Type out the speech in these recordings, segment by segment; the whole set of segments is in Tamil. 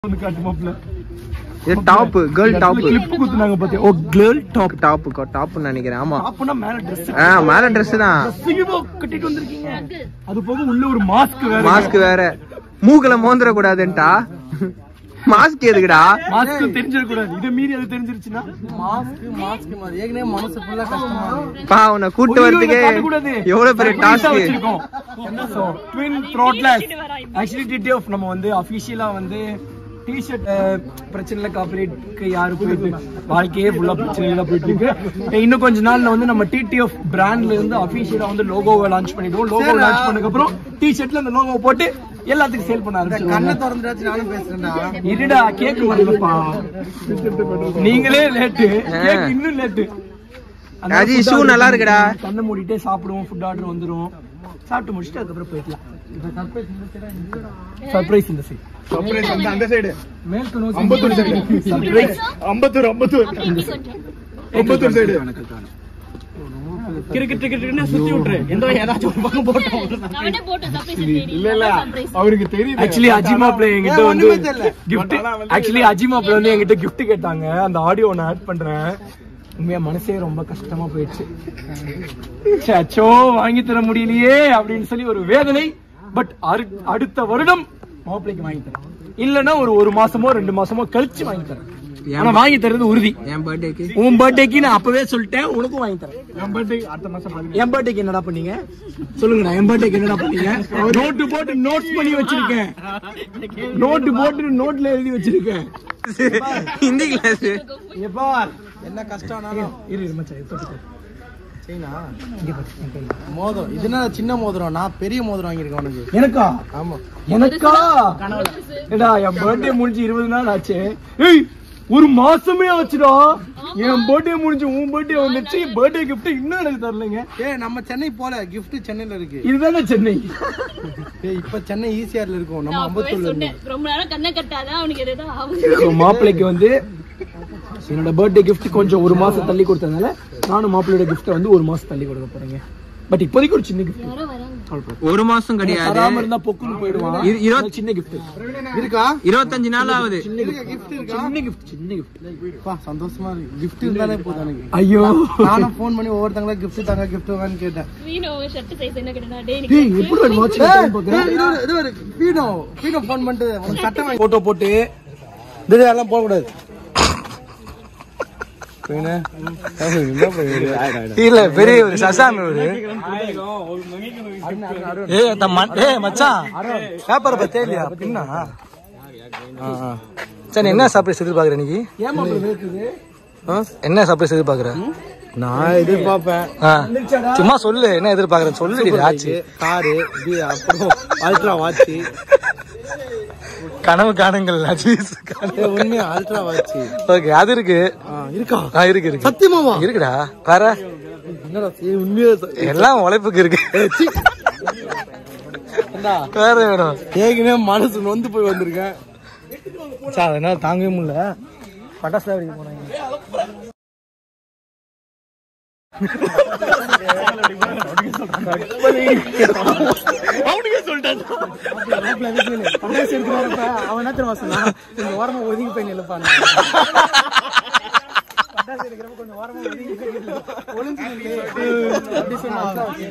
வந்து காட்டு மாப்பிள்ள இது டாப் கேர்ள் டாப் கிளிப் குத்துனாங்க பாத்தியா ஓ கேர்ள் டாப் டாப் டாப்னு நினைக்கிறேன் ஆமா டாப்னா மேல Dress ஆ மேல Dress தான் சிங்கிபோ கட்டிட்டு வந்திருக்கீங்க அது போக உள்ள ஒரு மாஸ்க் வேற மாஸ்க் வேற மூக்குல மோந்திர கூடாதுன்ட்டா மாஸ்க் எதுக்குடா மாஸ்க் தெரிஞ்சிட கூடாது இத மீறி அது தெரிஞ்சிருச்சுன்னா மாஸ்க் மாஸ்க் மாதிரி ஏற்கனவே மனசு ஃபுல்லா கஷ்டமா இருக்கு பா உன்னை கூட்டு வரதுக்கே எவ்வளவு பெரிய task twin throttles actually TTF நம்ம வந்து அபிஷியலா வந்து டிஷர்ட் பிரச்சனைல காப்பரேட்க்கு யாரு போயிட்டு வாழ்க்கையே ஃபுல்லா பிரச்சனையில போயிட்டு இருக்கு இன்னும் கொஞ்ச நாள்ல வந்து நம்ம டிடிஎஃப் பிராண்ட்ல இருந்து அபிஷியலா வந்து லோகோவை லான்ச் பண்ணிடுவோம் லோகோ லான்ச் பண்ணதுக்கு அப்புறம் டிஷர்ட்ல அந்த லோகோ போட்டு எல்லாத்துக்கும் சேல் பண்ண கண்ணை ஆரம்பிச்சிருவாங்க திறந்துடாச்சு நானும் பேசுறேன்டா இருடா கேக் வரலப்பா நீங்களே லேட்டு கேக் இன்னும் லேட்டு ராஜி, shoe நல்லா இருக்குடா. கண்ணை மூடிட்டே சாப்பிடுவோம் ஃபுட் ஆர்டர் வந்துரும் சாப்பிட்டு முடிச்சுட்டு அதுக்கப்புறம் போயிடலாம் சர்ப்ரைஸ் இந்த சைடு சர்ப்ரைஸ் வந்து அந்த சைடு மேற்கு நோக்கி Ambattur side surprise Ambattur Ambattur Ambattur side cricket கிரிக்கெட்னு சுத்தி விட்டுரு எந்த ஏதாச்சும் ஒரு பக்கம் போட்டோம் அவனே போட்டு surprise இல்ல இல்ல அவருக்கு தெரியுது ஆக்சுவலி அஜிமா பிளே என்கிட்ட ஏன் வந்து ஒண்ணுமே தெரியல. கிஃப்ட் ஆக்சுவலி அஜிமா பிளே வந்து என்கிட்ட கிஃப்ட் கேட்டாங்க அந்த ஆடியோ நான் ஆட் பண்றேன் உண்மையா மனசே ரொம்ப கஷ்டமா போயிடுச்சு ச்சே, அச்சோ வாங்கி தர முடியலையே அப்படின்னு சொல்லி ஒரு வேதனை பட் அடுத்த வருடம் மாப்பிளைக்கு வாங்கி தரேன் இல்லனா ஒரு ஒரு மாசமோ ரெண்டு மாசமோ கழிச்சு வாங்கி தரேன் ஆனா வாங்கி தரது உறுதி என் பர்த்டேக்கு உன் பர்த்டேக்கு நான் அப்பவே சொல்லிட்டேன் உனக்கும் வாங்கி தரேன் என் birthday அடுத்த மாசம் பதினேழு. என் பர்த்டேக்கு என்னடா பண்ணீங்க சொல்லுங்கடா என் பர்த்டேக்கு என்னடா பண்ணீங்க நோட்டு போட்டு நோட்ஸ் பண்ணி வச்சிருக்கேன் நோட்டு போட்டு நோட்ல எழுதி வச்சிருக்கேன் ஹிந்தி கிளாஸ் எப்பா என்ன கஷ்டம்னாலும் இரு இரு மச்சான் இது தொட்டுக்கோ. சரிண்ணா இங்க பாரு, என் கையில. மோதிரம் இது என்ன சின்ன மோதிரம் நான் பெரிய மோதிரம் வாங்கியிருக்கேன் உனக்கு எனக்கா ஆமா எனக்கா ஏடா என் பர்த்டே முடிஞ்சு இருபது நாள் ஆச்சு ஏய் ஒரு மாசமே ஆச்சுடா என் பர்த்டே முடிஞ்சு உன் பர்த்டே வந்துச்சு பர்த்டே gift இன்னும் எனக்கு தரலைங்க ஏய் நம்ம சென்னை போல gift சென்னையில இருக்கு இதுதானே சென்னை ஏய் இப்ப சென்னை ஈசிஆர்ல இருக்கும் நம்ம நான் அப்பவே அம்பத்தூர்ல இருக்கு சொன்னேன் ரொம்ப நேரம் கண்ணை கட்டாதான் அவனுக்கு எதாவது ஆகும் So, மாப்பிள்ளைக்கு வந்து என்னோட பர்த்டே gift கொஞ்சம் ஒரு மாசம் தள்ளி கொடுத்ததுனால நானும் மாப்பிள்ளையோட கிஃப்ட்டை வந்து ஒரு மாசம் தள்ளி கொடுக்க போறேங்க பட் இப்போதைக்கு ஒரு சின்ன கிஃப்ட் யாரோ வராங்க ஒரு மாசம் கிடையாது தராம இருந்தா பொக்குன்னு போயிடுவான் இரு- இருபத்~ அதனால சின்ன கிஃப்ட் இருக்கா இருபத்தஞ்சு நாள் ஆகுது gift இருக்கா சின்ன கிஃப்ட் சின்ன கிஃப்ட் பா சந்தோஷமா இருக்கு gift இருந்தாலே போதும் எனக்கு ஐயோ நானும் ஃபோன் பண்ணி ஒவ்வொருத்தங்களா gift தாங்க gift வாங்கன்னு கேட்டேன் வீணோ ஷர்ட் சைஸ் என்ன கேட்டா டேய் டேய் எப்படி ஒரு வாட்ச் ஏய், ஏய், இது ஒரு- இது ஒரு பீனோ பீனோ ஃபோன் பண்ணிட்டு உனக்கு சட்டை வாங்கி போட்டோ போட்டு இது எல்லாம் போடக்கூடாது என்ன இல்ல பெரிய ஒரு சசாமி ஒரு ஏய் தம்மன் ஏய் மச்சான் பேப்பர் பத்தே இல்லையா பின்னா சரி என்ன சர்ப்ரைஸ் எதிர்பார்க்குற இன்னைக்கு என்ன சர்ப்ரைஸ் எதிர்பார்க்குற நான் எதிர்பார்ப்பேன் ஆ, சும்மா சொல்லு என்ன எதிர்பார்க்குறேன் சொல்லுடி ஆச்சு காரு இது அப்புறம் அல்ட்ரா வாட்ச் கனவு காணுங்கள் அஜீஸ் உண்மையா அல்ட்ரா வாட்ச் ஓகே அது இருக்கு இருக்கா ஆ, இருக்கு இருக்கு சத்தியமாவா இருக்குடா வேற என்னடா ஏய், உண்மையா சொ- எல்லாம் உழைப்புக்கு இருக்கு ஏண்டா, வேற வேணும் ஏற்கனவே மனசு நொந்து போய் வந்திருக்கேன் சார் என்னால தாங்கவே முடியல பட்டாசு தான் வெடிக்க போனாங்க பட்டாசு எடுத்து வரப்ப அவன் என்ன தெரியுமா சொன்னா கொஞ்சம் ஓரமா ஒதுங்கி போய் நிலப்பான் பட்டாசு எடுக்கிறப்ப கொஞ்சம் ஓரமா ஒதுங்கி போய் நில்லு. ஒளிஞ்சு நில்லு. அப்படி சொன்னா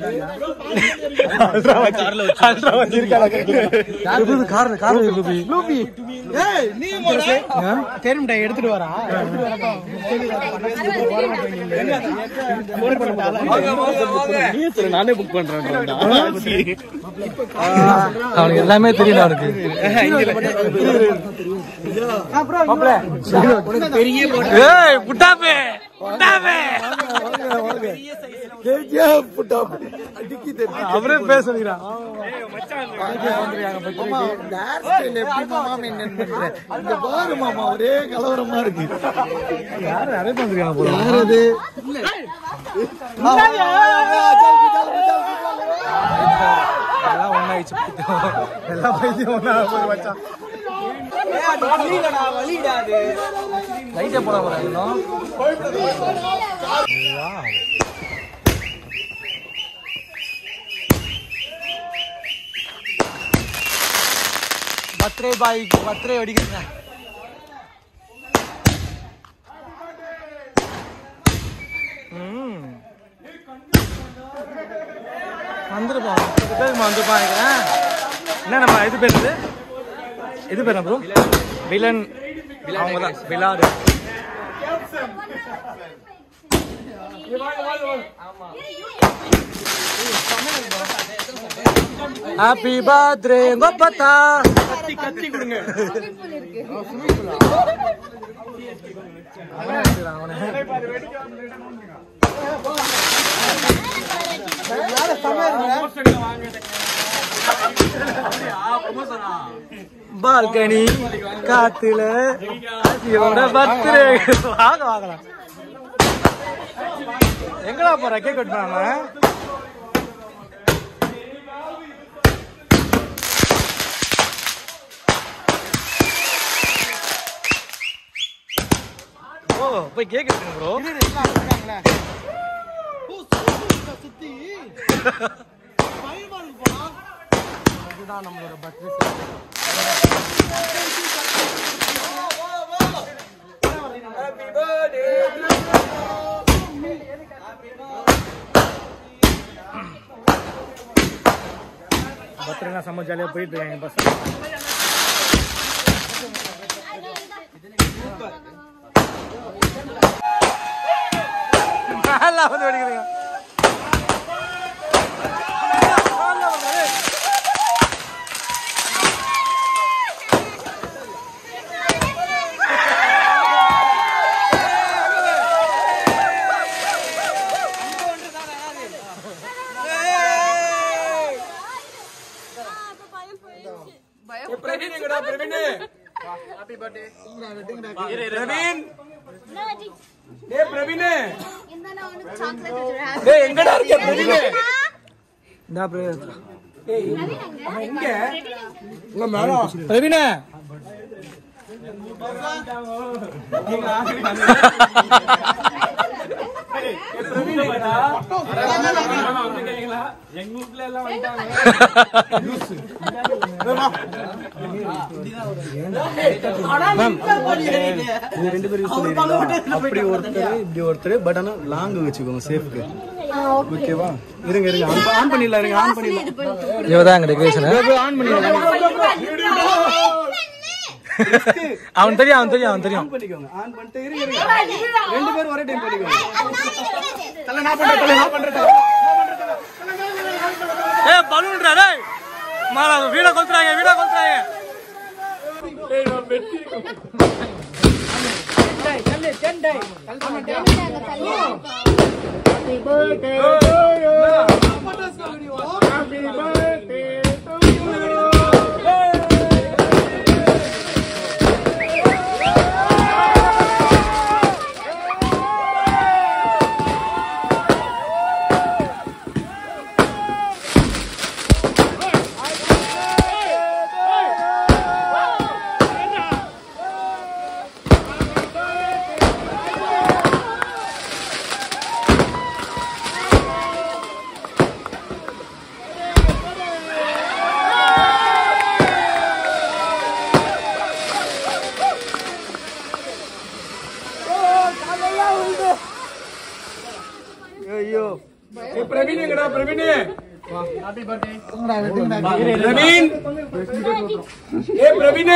கார்ல கார்ல இருக்கு ஏய் நீ தெரியும்டா எடுத்துட்டு வரா நானே புக் பண்றேன் அவனுக்கு எல்லாமே தெரியும் அவனுக்கு ஏய் புட்டாப்பே புட்டாப்பே அவரே பேச சொல்லிக்கிறான் இந்த பாரு மாமா ஒரே கலவரமா இருக்கு யாரும் நிறைய பண்ணிருக்காங்க போல யார் அது எல்லாம் ஒன்னாயிடுச்சு எல்லாம் பைத்தியம் ஒன்னா போய் வச்சான் லைட்டே போட போறாங்க இன்னும் பர்த்டே பாய் பர்த்டே வெடிக்கிறேன் வந்துருப்பான் பேருக்கு வந்துருப்பான் நினைக்கிறேன் என்ன நம்ம இது பேர் இது இது பேர் ப்ரோ வில்லன் அவங்க தான் விளாடு ஹாப்பி பர்த்டே கோப்பத்தா கத்தி கத்தி கொடுங்க பால்கனி காத்துல இவனோட பர்த்டே வாங்க வாங்கலாம் எங்கடா போற கேக் கட் பண்ணாம ஓ போய் கேக் எடுத்துங்க ப்ரோ சுத்தி இதுதான் நம்மளோட பர்த்டே பர்த்டேலாம் செம்ம ஜாலியாக போயிட்டு இருக்காங்க பஸ் மேல வந்து வெடிக்கிறீங்க பிரவீன் எங்கடா பிரவீன் ஹாப்பி பர்த்டே பிரவீன் டேய் பிரவீன் டேய் எங்கடா இருக்க பிரவீன் டா பிரவீன் டேய் அவன் எங்க உங்க மேல பிரவீன் எங்க வீட்ல எல்லாம் இது ரெண்டு பேரும் சொல்லிடுறீங்களா அப்படி ஒருத்தர் இப்படி ஒருத்தர் பட் ஆனா லாங் வச்சுக்கோங்க சேஃப்க்கு ஓகேவா இருங்க இருங்க ஆன் ஆன் பண்ணிடலாம் இருங்க ஆன் பண்ணிடலாம் இவதான் எங்க டெக்கரேஷன் ஆன் பண்ணிடலாம் அவன் தெரியும் அவன் தெரியும் அவன் தெரியும் ஆன் பண்ணிக்கோங்க ஆன் பண்ணிட்டு இருங்க இருங்க ரெண்டு பேரும் ஒரே டைம் பண்ணிக்கோங்க தல நான் பண்றேன் தல நான் பண்றேன் ஏ பலூன்டா டேய் மாறா வீட கொளுத்துறாங்க வீட கொளுத்துறாங்க ஐயோ ஏ பிரவீன் எங்கடா பிரவீன் பிரவீன் ஏ பிரவீன்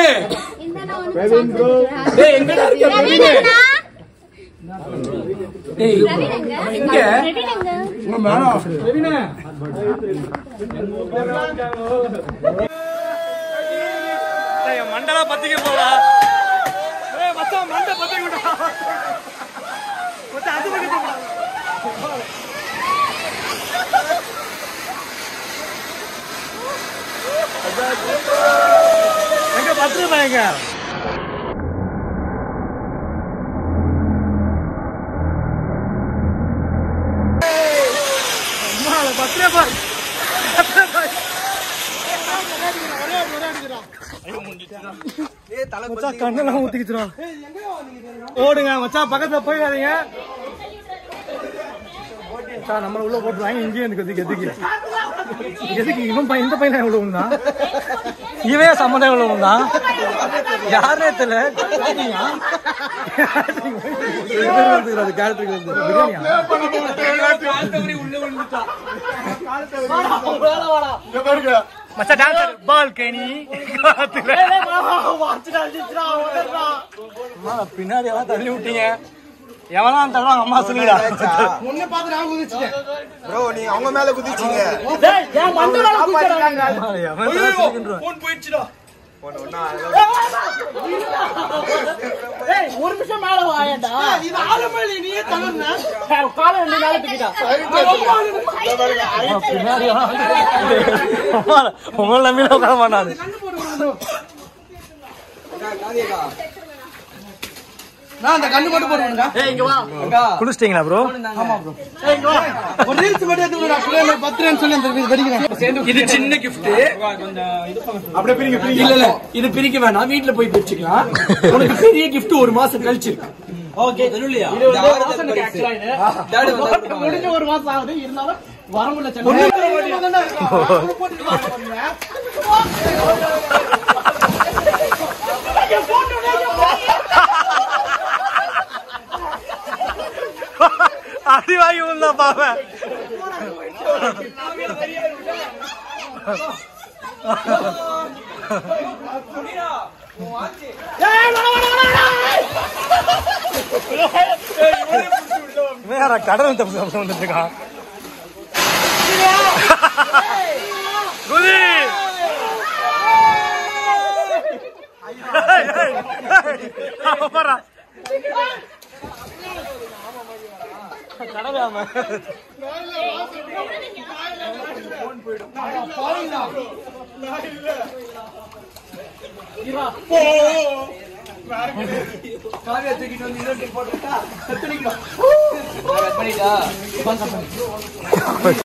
டேய் எங்கடா இருக்க பிரவீன் டேய் அவன் எங்க உங்க மேல பிரவீன் டேய் மண்டல பத்திக்க போடா ஏய் மச்சான் மண்ட பத்திக்க விடா மச்சான் அது பக்கத்துல போடா. எங்க பத்திரமா எங்க பத்திரமா மச்சான் கண்ணெல்லாம் ஊத்திக்கிச்சுரும் ஓடுங்க மச்சான் பக்கத்துல போயிடாதீங்க மச்சான் நம்மள உள்ள போட்டுருவாங்க இங்கேயும் எனக்கு எதுக்கு எதுக்கு எதுக்கு இவன் பையன் இந்த பையன் உள்ள விழுந்தான் இவன் சம்மந்தம் உள்ளவன் தான் யாருனே தெரியல மச்சா டான்சர் பால்கனி பின்னாடி எல்லாம் தள்ளி விட்டீங்க எவனா தள்ளுவாங்க அம்மா சொல்லுடா ப்ரோ நீங்க அவங்க மேல குதிச்சீங்க பின்னாடி உங்களை நம்பில உட்கார மாட்டாது நான் அந்த கண்ணு மட்டும் போடுவேன்டா குளிச்சிட்டீங்களா ப்ரோ ஒரு ரீல்ஸ் மட்டும் எடுத்து விடுடா. சுரேஷ் நான் பத்து ரூபான்னு சொல்லி அந்த வெடிக்கிறேன் இது சின்ன கிஃப்ட் அப்படியே பிரிக்க பிரிக்க இல்ல இல்ல இது பிரிக்க வேணாம் வீட்ல போய் பிரிச்சுக்கலாம் உனக்கு பெரிய கிஃப்ட் ஒரு மாசம் கழிச்சு இருக்கு ஓகே சொல்லுலியா இது வந்து வாசனுக்கு actual ஆ இது. முடிஞ்ச ஒரு மாசம் ஆகுது இருந்தாலும் வர முடியல சென்னை. அடி வாங்கி வந்தா பாவன் வேற கடல் தப்பு வந்துட்டு இருக்கான் குதி பாரா கடலாம காவியா தூக்கிட்டு வந்து இன்னொரு போட்டுட்டா பண்ணிக்கலாம்